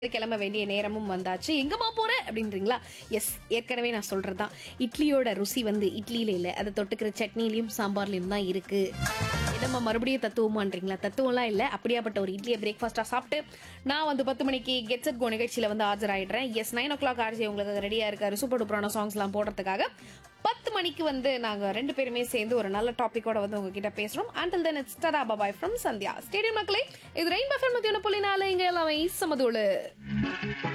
கிளம்ப வேண்டிய நேரமும் வந்தாச்சு எங்கம்மா போற அப்படின்றீங்களா எஸ் ஏற்கனவே நான் சொல்றதுதான் இட்லியோட ருசி வந்து இட்லியில இல்ல அதை தொட்டுக்கிற சட்னிலையும் சாம்பார்லயும் தான் இருக்கு என்னம்மா மறுபடியும் தத்துவமான்றீங்களா தத்துவம்லாம் இல்ல அப்படியாப்பட்ட ஒரு இட்லியை பிரேக்ஃபாஸ்டா சாப்பிட்டு நான் வந்து பத்து மணிக்கு கெட் செட் கோ நிகழ்ச்சியில வந்து ஆஜராயிடுறேன் yes nine o'clock RJ உங்களுக்கு ரெடியா இருக்காரு சூப்பர் டூப்பரான சாங்ஸ்லாம் போடுறதுக்காக பத்து மணிக்கு வந்து நாங்க ரெண்டு பேருமே சேர்ந்து ஒரு நல்ல டாபிக்கோட வந்து உங்ககிட்ட பேசுறோம் அண்டில் தென் இட்ஸ் டடா பாபாய் ஃப்ரம் சந்தியா ஸ்டேடியம் மக்களே இது ரெயின் பஃபர் மத்தியான புள்ளி நாளை இங்க எல்லாமே சமதோடு